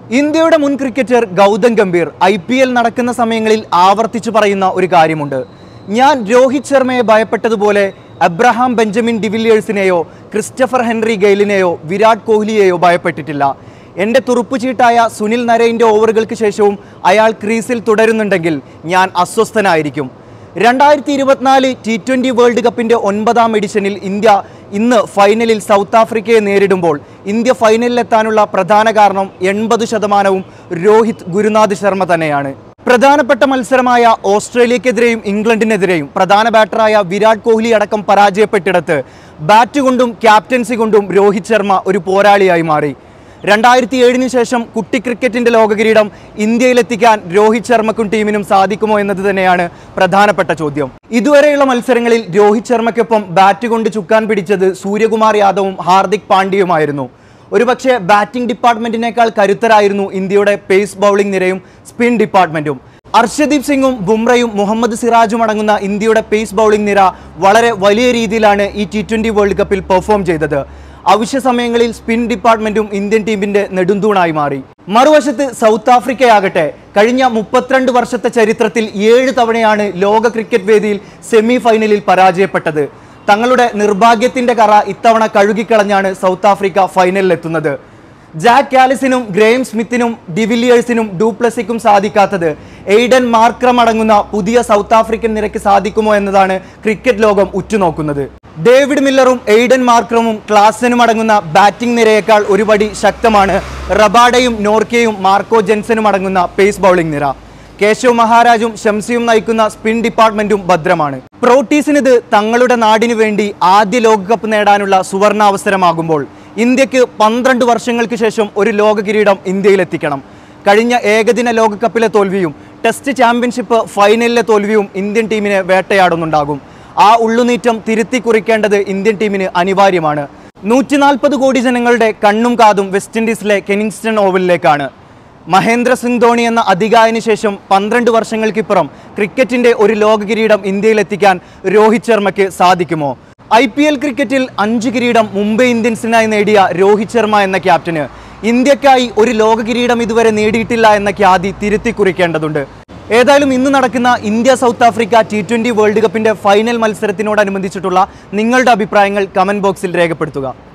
ഇന്ത്യയുടെ മുൻ cricketer Gautam Gambhir I P L നടക്കുന്ന സമയങ്ങളിൽ ആവർത്തിച്ചു പറയുന്ന ഒരു കാര്യമുണ്ട് ഞാൻ രോഹിത് ശർമ്മയെ ഭയപ്പെട്ടതുപോലെ അബ്രഹാം ബെഞ്ചമിൻ ഡിവില്ലിയേഴ്സിനെയോ ക്രിസ്റ്റഫർ ഹെൻറി ഗെയിലിനെയോ വിരാട് കോഹ്ലിയെയോ ഭയപ്പെട്ടിട്ടില്ല എൻ്റെ തുറുപ്പുചീട്ടായ സുനിൽ നരയിൻ്റെ ഓവറുകൾക്ക് ശേഷവും അയാൾ ക്രീസിൽ തുടരുന്നുണ്ടെങ്കിൽ ഞാൻ അസ്വസ്ഥനായിരിക്കും രണ്ടായിരത്തി ഇരുപത്തിനാല് ടി ട്വൻ്റി വേൾഡ് കപ്പിൻ്റെ ഒൻപതാം എഡിഷനിൽ ഇന്ത്യ ഇന്ന് ഫൈനലിൽ സൗത്ത് ആഫ്രിക്കയെ നേരിടുമ്പോൾ ഇന്ത്യ ഫൈനലിലെത്താനുള്ള പ്രധാന കാരണം എൺപത് ശതമാനവും രോഹിത് ഗുരുനാഥ് ശർമ്മ തന്നെയാണ് പ്രധാനപ്പെട്ട മത്സരമായ ഓസ്ട്രേലിയക്കെതിരെയും ഇംഗ്ലണ്ടിനെതിരെയും പ്രധാന ബാറ്ററായ വിരാട് കോഹ്ലി അടക്കം പരാജയപ്പെട്ടിടത്ത് ബാറ്റ് കൊണ്ടും ക്യാപ്റ്റൻസി കൊണ്ടും രോഹിത് ശർമ്മ ഒരു പോരാളിയായി മാറി രണ്ടായിരത്തി ഏഴിന് ശേഷം കുട്ടി ക്രിക്കറ്റിന്റെ ലോകകിരീടം ഇന്ത്യയിലെത്തിക്കാൻ രോഹിത് ശർമ്മക്കും ടീമിനും സാധിക്കുമോ എന്നത് തന്നെയാണ് പ്രധാനപ്പെട്ട ചോദ്യം ഇതുവരെയുള്ള മത്സരങ്ങളിൽ രോഹിത് ശർമ്മയ്ക്കൊപ്പം ബാറ്റ് കൊണ്ട് ചുക്കാൻ പിടിച്ചത് സൂര്യകുമാർ യാദവും ഹാർദിക് പാണ്ഡ്യയുമായിരുന്നു ഒരുപക്ഷെ ബാറ്റിംഗ് ഡിപ്പാർട്ട്മെന്റിനേക്കാൾ കരുത്തരായിരുന്നു ഇന്ത്യയുടെ പേസ് ബൗളിംഗ് നിരയും സ്പിൻ ഡിപ്പാർട്ട്മെന്റും അർഷദീപ് സിംഗും ബുംറയും മുഹമ്മദ് സിറാജും അടങ്ങുന്ന ഇന്ത്യയുടെ പേസ് ബൗളിംഗ് നിര വളരെ വലിയ രീതിയിലാണ് ഈ ടി ട്വന്റി വേൾഡ് കപ്പിൽ പെർഫോം ചെയ്തത് അവശ്യ സമയങ്ങളിൽ സ്പിൻ ഡിപ്പാർട്ട്മെന്റും ഇന്ത്യൻ ടീമിന്റെ നെടുന്തൂണായി മാറി മറുവശത്ത് സൗത്ത് ആഫ്രിക്കയാകട്ടെ കഴിഞ്ഞ മുപ്പത്തിരണ്ട് വർഷത്തെ ചരിത്രത്തിൽ ഏഴ് തവണയാണ് ലോക ക്രിക്കറ്റ് വേദിയിൽ സെമി ഫൈനലിൽ പരാജയപ്പെട്ടത് തങ്ങളുടെ നിർഭാഗ്യത്തിന്റെ കറ ഇത്തവണ കഴുകിക്കളഞ്ഞാണ് സൗത്ത് ആഫ്രിക്ക ഫൈനലിലെത്തുന്നത് ജാക്ക് കാലിസിനും ഗ്രേം സ്മിത്തിനും ഡിവിലിയേഴ്സിനും ഡൂപ്ലസിക്കും സാധിക്കാത്തത് എയ്ഡൻ മാർക്രം അടങ്ങുന്ന പുതിയ സൗത്ത് ആഫ്രിക്കൻ നിരക്ക് സാധിക്കുമോ എന്നതാണ് ക്രിക്കറ്റ് ലോകം ഉറ്റുനോക്കുന്നത് ഡേവിഡ് മില്ലറും എയ്ഡൻ മാർക്രമും ക്ലാസനും അടങ്ങുന്ന ബാറ്റിംഗ് നിരയേക്കാൾ ഒരുപടി ശക്തമാണ് റബാഡയും നോർക്കയും മാർക്കോ ജെൻസനും അടങ്ങുന്ന പേസ് ബൗളിംഗ് നിര കേശവ് മഹാരാജും ഷംസിയും നയിക്കുന്ന സ്പിൻ ഡിപ്പാർട്ട്മെന്റും ഭദ്രമാണ് പ്രോട്ടീസിനിത് തങ്ങളുടെ നാടിനു വേണ്ടി ആദ്യ ലോകകപ്പ് നേടാനുള്ള സുവർണാവസരമാകുമ്പോൾ ഇന്ത്യക്ക് പന്ത്രണ്ട് വർഷങ്ങൾക്ക് ശേഷം ഒരു ലോക കിരീടം ഇന്ത്യയിലെത്തിക്കണം കഴിഞ്ഞ ഏകദിന ലോകകപ്പിലെ തോൽവിയും ടെസ്റ്റ് ചാമ്പ്യൻഷിപ്പ് ഫൈനലിലെ തോൽവിയും ഇന്ത്യൻ ടീമിനെ വേട്ടയാടുന്നുണ്ടാകും ആ ഉള്ളുനീറ്റം തിരുത്തി കുറിക്കേണ്ടത് ഇന്ത്യൻ ടീമിന് അനിവാര്യമാണ് നൂറ്റി നാൽപ്പത് കോടി ജനങ്ങളുടെ കണ്ണും കാതും വെസ്റ്റ് ഇൻഡീസിലെ കെനിങ്സ്റ്റൺ ഓവലിലേക്കാണ് മഹേന്ദ്ര സിംഗ് ധോണി എന്ന അധികായന് ശേഷം പന്ത്രണ്ട് വർഷങ്ങൾക്കിപ്പുറം ക്രിക്കറ്റിന്റെ ഒരു ലോക കിരീടം ഇന്ത്യയിലെത്തിക്കാൻ രോഹിത് ശർമ്മയ്ക്ക് സാധിക്കുമോ ഐ പി എൽ ക്രിക്കറ്റിൽ അഞ്ച് കിരീടം മുംബൈ ഇന്ത്യൻസിനായി നേടിയ രോഹിത് ശർമ്മ എന്ന ക്യാപ്റ്റന് ഇന്ത്യക്കായി ഒരു ലോക കിരീടം ഇതുവരെ നേടിയിട്ടില്ല എന്ന ഖ്യാതി തിരുത്തി കുറിക്കേണ്ടതുണ്ട് ഏതായാലും ഇന്ന് നടക്കുന്ന India South Africa T twenty world കപ്പിൻ്റെ ഫൈനൽ മത്സരത്തിനോടനുബന്ധിച്ചിട്ടുള്ള നിങ്ങളുടെ അഭിപ്രായങ്ങൾ കമൻറ്റ് ബോക്സിൽ രേഖപ്പെടുത്തുക